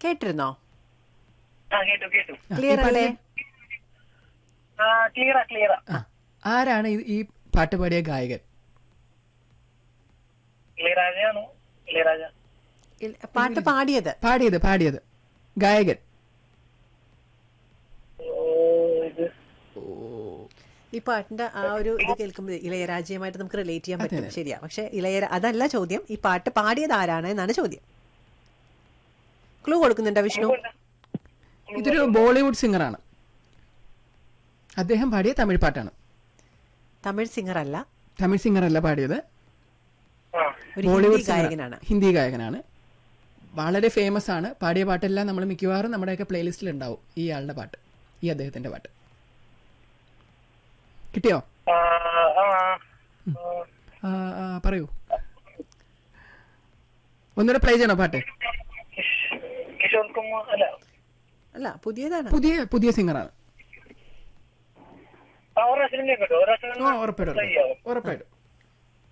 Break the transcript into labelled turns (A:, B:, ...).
A: കേട്ടിരുന്നോ
B: ആ കേട്ടു കേട്ടു
C: ആ,
A: ക്ലിയർ
C: ഈ
A: അല്ലേ
B: ആ ക്ലിയറാ ക്ലിയറാ
C: ആ, ആരാണ് ഈ- ഈ പാട്ട് പാടിയ ഗായകൻ
B: ഇളയരാജയാണോ ഇളയരാജ
A: ഇല്ല, പാട്ട് പാടിയത്
C: പാടിയത് പാടിയത് ഗായകൻ
B: ഓ ഇത്
A: ഈ പാട്ടിന്റെ ആ ഒരു ഇത് കേൾക്കുമ്പോൾ ഇളയരാജ്യമായിട്ട് നമുക്ക് റിലേറ്റ് ചെയ്യാൻ പറ്റും ശരിയാ പക്ഷെ ഇളയര അതല്ല ചോദ്യം ഈ പാട്ട് പാടിയത് ആരാണ് എന്നാണ് ചോദ്യം ക്ലൂ കൊടുക്കുന്നുണ്ടോ വിഷ്ണു
C: ഇതൊരു ബോളിവുഡ് സിംഗറാണ് അദ്ദേഹം പാടിയ തമിഴ് പാട്ടാണ്
A: തമിഴ് സിംഗർ അല്ല
C: തമിഴ് സിംഗർ അല്ല പാടിയത്
B: ആ
A: ഒരു
C: ബോളിവുഡ്
A: ഹിന്ദി
C: singer-
A: ഗായകനാണ്
C: ഹിന്ദി ഗായകനാണ് വളരെ ഫേമസ് ആണ് പാടിയ പാട്ടെല്ലാം നമ്മൾ മിക്കവാറും നമ്മുടെയൊക്കെ പ്ലേലിസ്റ്റിൽ ഉണ്ടാവും ഈ ആളുടെ പാട്ട് ഈ അദ്ദേഹത്തിന്റെ പാട്ട് കിട്ടിയോ
B: ആ, ആ, ആ.
C: ആ, ആ, പറയൂ ഒന്നുകൂടെ പ്ലേ ചെയ്യണോ പാട്ട്
B: കിഷ്- കിഷോർ കുമാർ അല്ല
A: അല്ല പുതിയതാണ്
C: പുതിയ പുതിയ സിംഗറാണ്
B: ആ ഒരു പ്രാവശ്യം കേട്ടോ ഒരു
C: ആ
B: പ്രാവശ്യം
C: ഉറപ്പായിട്ടും
B: play ചെയ്യാവോ?
C: ഉറപ്പായിട്ടും